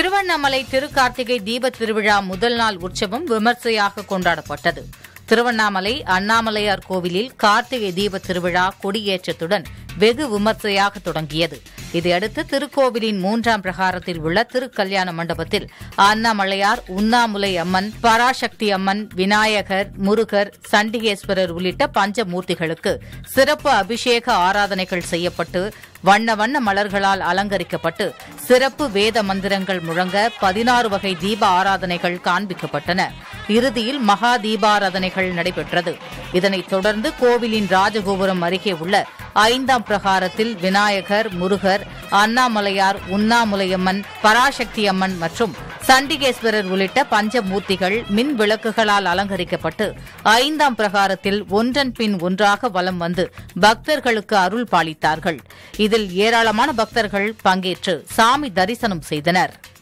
திருவண்ணாமலை திருக்கார்த்திகை தீப திருவிழா முதல் நாள் உற்சவம் விமர்சையாக கொண்டாடப்பட்டது திருவண்ணாமலை அண்ணாமலையார் கோவிலில் கார்த்திகை தீப திருவிழா கொடியேற்றத்துடன் வெகு விமர்சையாக தொடங்கியது இதையடுத்து திருக்கோவிலின் மூன்றாம் பிரகாரத்தில் உள்ள திருக்கல்யாண மண்டபத்தில் அண்ணாமலையார் உண்ணாமுலை அம்மன் பராசக்தி அம்மன் விநாயகர் முருகர் சண்டிகேஸ்வரர் உள்ளிட்ட பஞ்சமூர்த்திகளுக்கு சிறப்பு அபிஷேக ஆராதனைகள் செய்யப்பட்டு வண்ண வண்ண மலர்களால் அலங்கரிக்கப்பட்டு சிறப்பு வேத மந்திரங்கள் முழங்க பதினாறு வகை தீப ஆராதனைகள் காண்பிக்கப்பட்டன இறுதியில் மகா தீபாராதனைகள் நடைபெற்றது இதனைத் தொடர்ந்து கோவிலின் ராஜகோபுரம் அருகே உள்ள ஐந்தாம் பிரகாரத்தில் விநாயகர் முருகர் அண்ணாமலையார் உண்ணாமுலையம்மன் பராசக்தி அம்மன் மற்றும் சண்டிகேஸ்வரர் உள்ளிட்ட பஞ்சமூர்த்திகள் மின் விளக்குகளால் அலங்கரிக்கப்பட்டு ஐந்தாம் பிரகாரத்தில் ஒன்றன் பின் ஒன்றாக வலம் வந்து பக்தர்களுக்கு அருள் பாலித்தார்கள் இதில் ஏராளமான பக்தர்கள் பங்கேற்று சாமி தரிசனம் செய்தனர்